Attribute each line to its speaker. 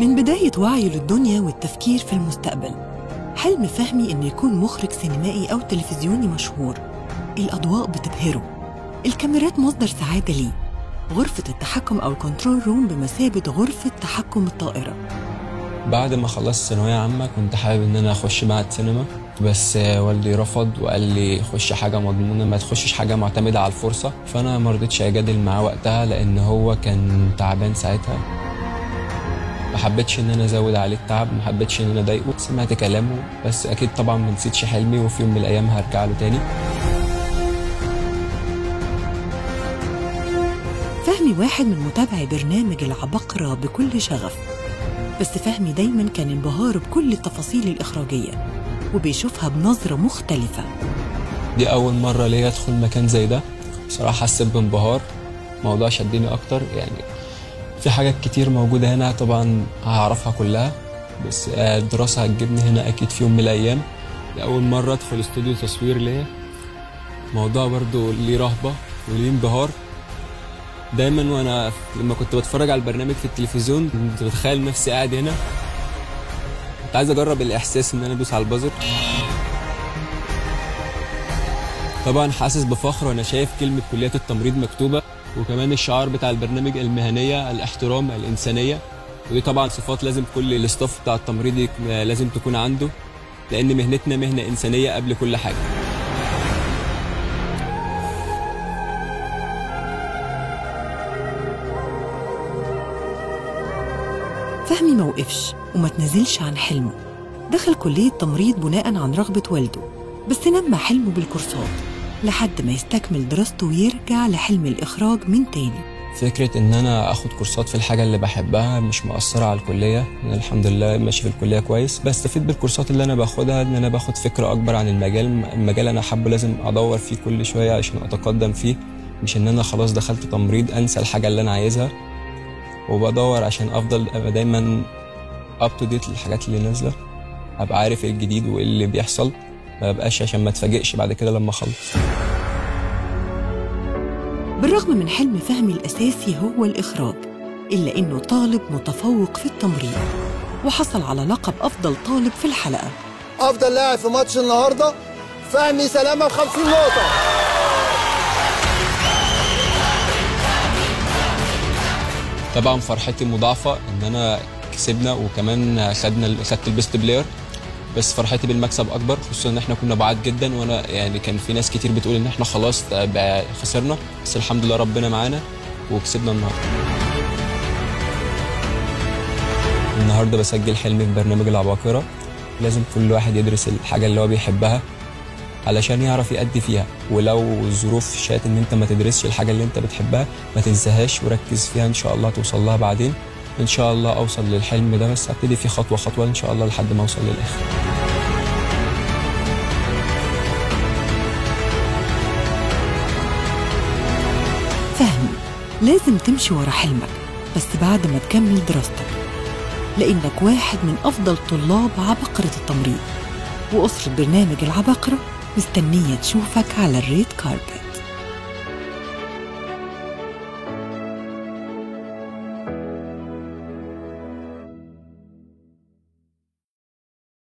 Speaker 1: من بداية وعيه للدنيا والتفكير في المستقبل حلم فهمي إنه يكون مخرج سينمائي أو تلفزيوني مشهور الأضواء بتبهره الكاميرات مصدر سعادة ليه غرفة التحكم أو الكنترول روم بمثابة غرفة تحكم الطائرة
Speaker 2: بعد ما خلصت ثانوية عامة كنت حابب إن أنا أخش معهد سينما بس والدي رفض وقال لي خش حاجة مضمونة ما تخشش حاجة معتمدة على الفرصة فأنا ما رضيتش أجادل معاه وقتها لأن هو كان تعبان ساعتها ما حبيتش ان انا ازود عليه التعب ما حبيتش ان انا اضايقه سمعت كلامه بس اكيد طبعا ما نسيتش حلمي وفي يوم من الايام هرجع له تاني
Speaker 1: فهمي واحد من متابعي برنامج العبقرة بكل شغف بس فهمي دايما كان انبهار بكل التفاصيل الإخراجية وبيشوفها بنظرة مختلفة
Speaker 2: دي اول مرة ليا ادخل مكان زي ده بصراحة حسيت بانبهار الموضوع شدني اكتر يعني في حاجات كتير موجودة هنا طبعا هعرفها كلها بس آه، الدراسة هتجيبني هنا أكيد في يوم من الأيام دي أول مرة أدخل استوديو تصوير ليا موضوع برضو ليه رهبة وليه انبهار دايما وانا ف- لما كنت بتفرج على البرنامج في التلفزيون كنت بتخيل نفسي قاعد هنا كنت عايز اجرب الاحساس ان انا ادوس على البازر طبعا حاسس بفخر وانا شايف كلمه كليه التمريض مكتوبه وكمان الشعار بتاع البرنامج المهنيه الاحترام الانسانيه ودي طبعا صفات لازم كل الاستاف بتاع التمريض يك- لازم تكون عنده لان مهنتنا مهنه انسانيه قبل كل حاجه
Speaker 1: فهمي موقفش وما تنزلش عن حلمه دخل كلية تمريض بناء عن رغبة والده بس نمى حلمه بالكورسات لحد ما يستكمل دراسته ويرجع لحلم الإخراج من تاني
Speaker 2: فكرة إن أنا آخد كورسات في الحاجة اللي بحبها مش مؤثرة على الكلية أنا الحمد لله ماشي في الكلية كويس بستفيد بالكورسات اللي أنا باخدها إن أنا باخد فكرة أكبر عن المجال المجال أنا حابه لازم أدور فيه كل شوية عشان أتقدم فيه مش إن أنا خلاص دخلت تمريض أنسى الحاجة اللي أنا عايزها وبدور عشان أفضل أبقى دايما أب تو ديت للحاجات اللي نازلة أبقى عارف إيه الجديد وإيه اللي بيحصل ما بقاش عشان ما اتفاجئش بعد كده لما أخلص
Speaker 1: بالرغم من حلم فهمي الأساسي هو الإخراج إلا إنه طالب متفوق في التمريض وحصل على لقب أفضل طالب في الحلقة
Speaker 3: افضل لاعب في ماتش النهارده فهمي سلامه ب 50 نقطه
Speaker 2: طبعا فرحتي مضاعفة ان انا كسبنا وكمان خدنا خدت البيست بلاير بس فرحتي بالمكسب اكبر خصوصا ان احنا كنا بعاد جدا وانا يعني كان في ناس كتير بتقول ان احنا خلاص بقى خسرنا بس الحمد لله ربنا معانا وكسبنا النهارده النهارده بسجل حلمي في برنامج العباقرة لازم كل واحد يدرس الحاجة اللي هو بيحبها علشان يعرف يأدي فيها ولو الظروف شاءت ان انت ما تدرسش الحاجة اللي انت بتحبها ما تنساهاش وركز فيها ان شاء الله توصل لها بعدين ان شاء الله اوصل للحلم ده بس هبتدي فيه خطوة خطوة ان شاء الله لحد ما اوصل للاخر
Speaker 1: فهمي لازم تمشي ورا حلمك بس بعد ما تكمل دراستك لأنك واحد من أفضل طلاب عبقرة التمريض وأسرة برنامج العباقرة مستنية تشوفك على الريد كاربت